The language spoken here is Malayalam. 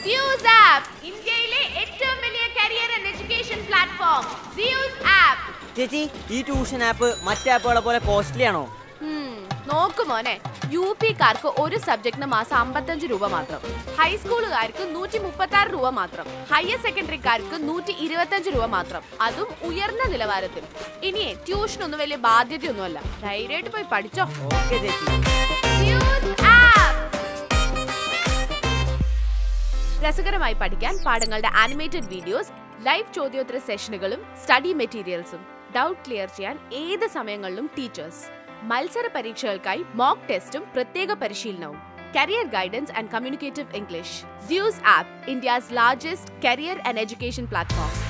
സ്യൂസ് ആപ്പ് ഇന്ത്യയിലെ ഏറ്റവും വലിയ career and education platform Zeus app ചേച്ചി ഈ ട്യൂഷൻ ആപ്പ് മറ്റേ ആപ്പുകളെ പോലെ കോസ്റ്റ്ലി ആണോ നോക്കു മോനെ യു പിക്കാർക്ക് ഒരു സബ്ജക്റ്റിന് മാസം അമ്പത്തഞ്ച് രൂപ മാത്രം ഹൈസ്കൂളുകാർക്ക് നൂറ്റി മുപ്പത്തി ആറ് രൂപ മാത്രം ഹയർ സെക്കൻഡറിക്കാർക്ക് നൂറ്റി ഇരുപത്തഞ്ച് രൂപ മാത്രം അതും ഉയർന്ന നിലവാരത്തിൽ ഇനിയേ ട്യൂഷനൊന്നും വലിയ ബാധ്യതയൊന്നുമല്ല ധൈര്യമായിട്ട് പോയി പഠിച്ചോ ഓക്കെ ചേച്ചി Fuse app. രസകരമായി പഠിക്കാൻ പാഠങ്ങളുടെ ആനിമേറ്റഡ് വീഡിയോസ് ലൈവ് ചോദ്യോത്തര സെഷനുകളും സ്റ്റഡി മെറ്റീരിയൽസും ഡൗട്ട് ക്ലിയർ ചെയ്യാൻ ഏത് സമയങ്ങളിലും ടീച്ചേഴ്സ് മത്സര പരീക്ഷകൾക്കായി മോക്ക് ടെസ്റ്റും പ്രത്യേക പരിശീലനവും career guidance and communicative English Zeus app India's largest career and education platform